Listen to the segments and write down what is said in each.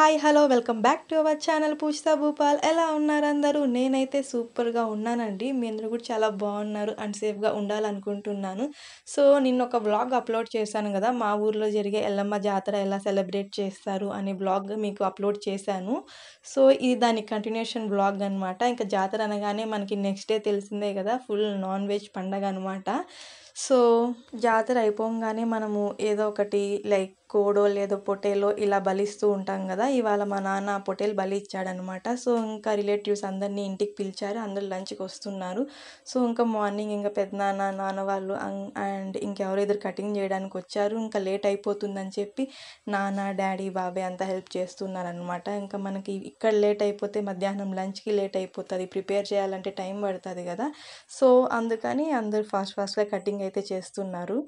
hi hello welcome back to our channel Poojitha Bhupal ఎలా ఉన్నారు అందరూ నేనైతే సూపర్గా ఉన్నానండి మీ అందరూ కూడా చాలా బాగున్నారు అండ్ సేఫ్గా ఉండాలనుకుంటున్నాను సో నిన్న ఒక వ్లాగ్ అప్లోడ్ చేశాను కదా మా ఊర్లో జరిగే ఎల్లమ్మ జాతర ఎలా సెలబ్రేట్ చేస్తారు అనే బ్లాగ్ మీకు అప్లోడ్ చేశాను సో ఇది దాని కంటిన్యూషన్ బ్లాగ్ అనమాట ఇంకా జాతర అనగానే మనకి నెక్స్ట్ డే తెలిసిందే కదా ఫుల్ నాన్ వెజ్ పండగ అనమాట సో జాతర అయిపోగానే మనము ఏదో ఒకటి లైక్ కోడో లేదో పొటేలో ఇలా బలిస్తూ ఉంటాం కదా ఇవాళ మా నాన్న పొటేల్ బలి ఇచ్చాడనమాట సో ఇంకా రిలేటివ్స్ అందరినీ ఇంటికి పిలిచారు అందరు లంచ్కి వస్తున్నారు సో ఇంకా మార్నింగ్ ఇంకా పెద్దనాన్న నాన్న వాళ్ళు అండ్ ఇంకెవరో ఇద్దరు కటింగ్ చేయడానికి వచ్చారు ఇంకా లేట్ అయిపోతుందని చెప్పి నాన్న డాడీ బాబాయ్ అంతా హెల్ప్ చేస్తున్నారు అనమాట ఇంకా మనకి ఇక్కడ లేట్ అయిపోతే మధ్యాహ్నం లంచ్కి లేట్ అయిపోతుంది ప్రిపేర్ చేయాలంటే టైం పడుతుంది కదా సో అందుకని అందరు ఫాస్ట్ ఫాస్ట్గా కటింగ్ అయితే చేస్తున్నారు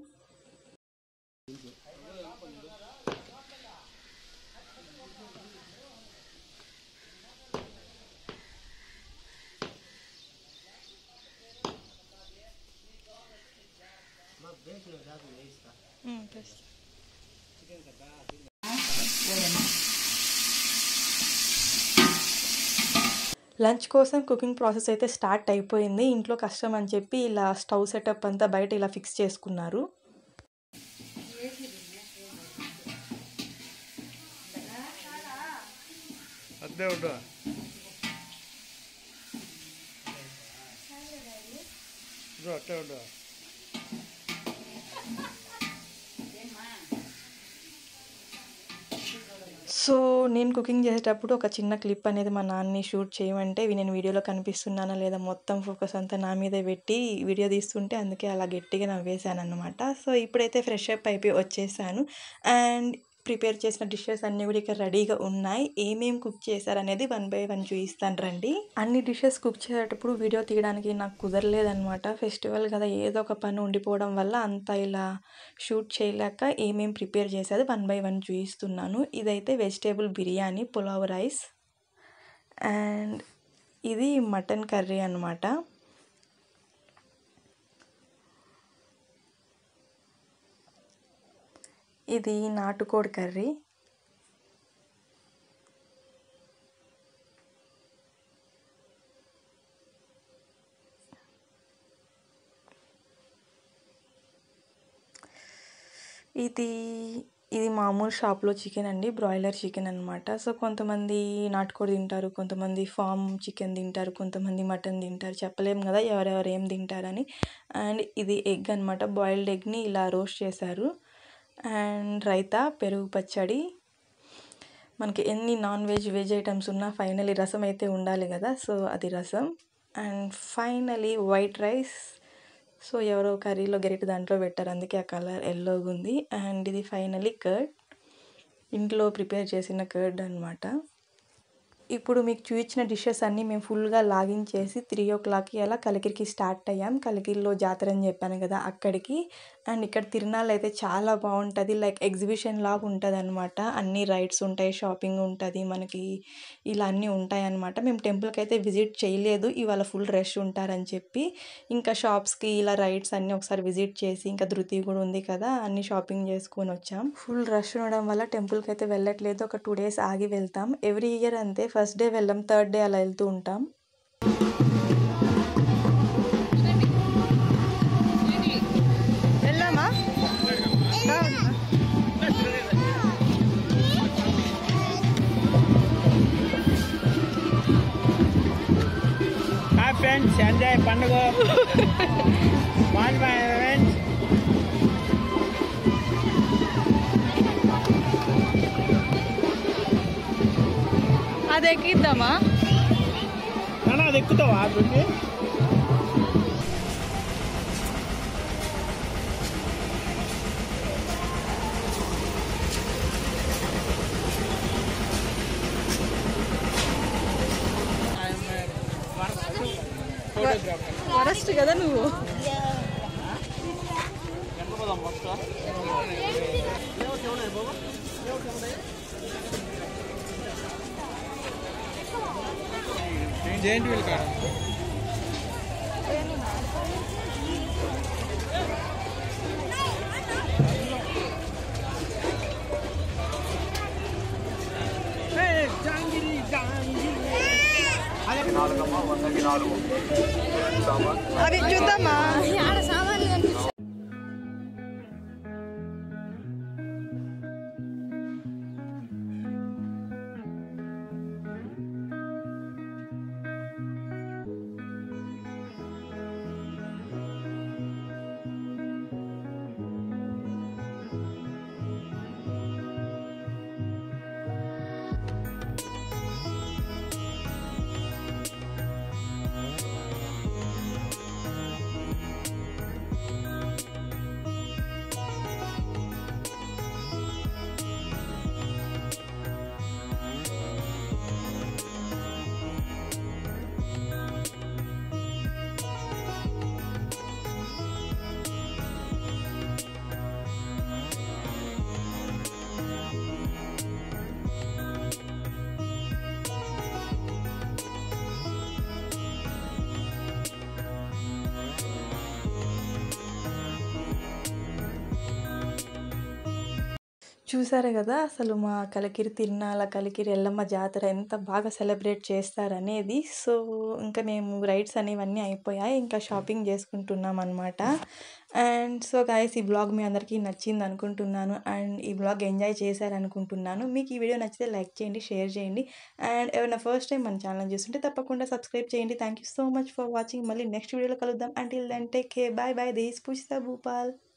లంచ్ కోసం కుకింగ్ ప్రాసెస్ అయితే స్టార్ట్ అయిపోయింది ఇంట్లో కష్టం అని చెప్పి ఇలా స్టవ్ సెటప్ అంతా బయట ఇలా ఫిక్స్ చేసుకున్నారు అదే ఉండు బ్రో అట్టే ఉండు సో నేను కుకింగ్ చేసేటప్పుడు ఒక చిన్న క్లిప్ అనేది మా నాన్నని షూట్ చేయమంటే ఇవి నేను వీడియోలో కనిపిస్తున్నానా లేదా మొత్తం ఫోకస్ అంతా నా మీదే పెట్టి వీడియో తీస్తుంటే అందుకే అలా గట్టిగా నవ్వేశాను అనమాట సో ఇప్పుడైతే ఫ్రెష్ అప్ అయిపోయి వచ్చేసాను అండ్ ప్రిపేర్ చేసిన డిషెస్ అన్నీ కూడా ఇక్కడ రెడీగా ఉన్నాయి ఏమేం కుక్ చేశారు అనేది వన్ బై వన్ చూపిస్తాను రండి అన్ని డిషెస్ కుక్ చేసేటప్పుడు వీడియో తీయడానికి నాకు కుదరలేదనమాట ఫెస్టివల్ కదా ఏదో ఒక పని ఉండిపోవడం వల్ల అంత ఇలా షూట్ చేయలేక ఏమేం ప్రిపేర్ చేసేది వన్ బై వన్ చూపిస్తున్నాను ఇదైతే vegetable biryani pulao rice and ఇది మటన్ కర్రీ అనమాట ఇది నాటుకోడి కర్రీ ఇది ఇది మామూలు షాప్లో చికెన్ అండి బ్రాయిలర్ చికెన్ అనమాట సో కొంతమంది నాటుకోడి తింటారు కొంతమంది ఫామ్ చికెన్ తింటారు కొంతమంది మటన్ తింటారు చెప్పలేము కదా ఎవరెవరు ఏం తింటారని అండ్ ఇది ఎగ్ అనమాట బాయిల్డ్ ఎగ్ని ఇలా రోస్ట్ చేశారు అండ్ రైతా పెరుగు పచ్చడి మనకి ఎన్ని నాన్ వెజ్ వెజ్ ఐటమ్స్ ఉన్నా ఫైనలీ రసం అయితే ఉండాలి కదా సో అది rasam and finally white rice so ఎవరో కర్రీలో గరిట దాంట్లో పెట్టారు అందుకే ఆ కలర్ ఎల్లోగా ఉంది అండ్ ఇది ఫైనలీ కర్డ్ ఇంట్లో ప్రిపేర్ చేసిన కర్డ్ అనమాట ఇప్పుడు మీకు చూపించిన డిషెస్ అన్నీ మేము ఫుల్గా లాగిన్ చేసి త్రీ ఓ క్లాక్కి అలా కలికిరికి స్టార్ట్ అయ్యాం కలికిరిలో జాతర అని చెప్పాను కదా అక్కడికి అండ్ ఇక్కడ తిరునాళ్ళు అయితే చాలా బాగుంటుంది లైక్ ఎగ్జిబిషన్ లాగా ఉంటుంది అనమాట అన్ని రైడ్స్ ఉంటాయి షాపింగ్ ఉంటుంది మనకి ఇలా అన్నీ ఉంటాయి అనమాట మేము టెంపుల్కి అయితే విజిట్ చేయలేదు ఇవాళ ఫుల్ రష్ ఉంటారని చెప్పి ఇంకా షాప్స్కి ఇలా రైడ్స్ అన్నీ ఒకసారి విజిట్ చేసి ఇంకా ధృతి కూడా ఉంది కదా అన్ని షాపింగ్ చేసుకొని వచ్చాం ఫుల్ రష్ ఉండడం వల్ల టెంపుల్కి అయితే వెళ్ళట్లేదు ఒక టూ డేస్ ఆగి వెళ్తాం ఎవ్రీ ఇయర్ అంతే ఫస్ట్ డే వెళ్ళాం థర్డ్ డే అలా వెళ్తూ ఉంటాం వెళ్ళామా హాయ్ ఫ్రెండ్స్ ఎంజాయ్ పండుగ బాయ్ బాయ్ ఫ్రెండ్స్ అది ఎక్కిద్దామా నాన్న అది ఎక్కుతావా అక్కడికి ఫారెస్ట్ కదా నువ్వు జైంట్ వీల్ కాడ నాలుగమ్మ వందకి నాలుగు సామాన్ అవి చూద్దామా చూసారు కదా అసలు మా కలికిరి తిరునాళ్ళ కలికిరి ఎల్లమ్మ జాతర ఎంత బాగా సెలబ్రేట్ చేస్తారనేది సో ఇంకా మేము రైడ్స్ అనేవన్నీ అయిపోయాయి ఇంకా షాపింగ్ చేసుకుంటున్నాం అనమాట అండ్ సో గాయస్ ఈ బ్లాగ్ మీ అందరికీ నచ్చింది అనుకుంటున్నాను అండ్ ఈ బ్లాగ్ ఎంజాయ్ చేశారనుకుంటున్నాను మీకు ఈ వీడియో నచ్చితే లైక్ చేయండి షేర్ చేయండి అండ్ ఎవరైనా ఫస్ట్ టైం మన ఛానల్ చూస్తుంటే తప్పకుండా సబ్స్క్రైబ్ చేయండి thank you so much for watching మళ్ళీ నెక్స్ట్ వీడియోలో కలుద్దాం until then take care bye bye this పుష్త భూపాల్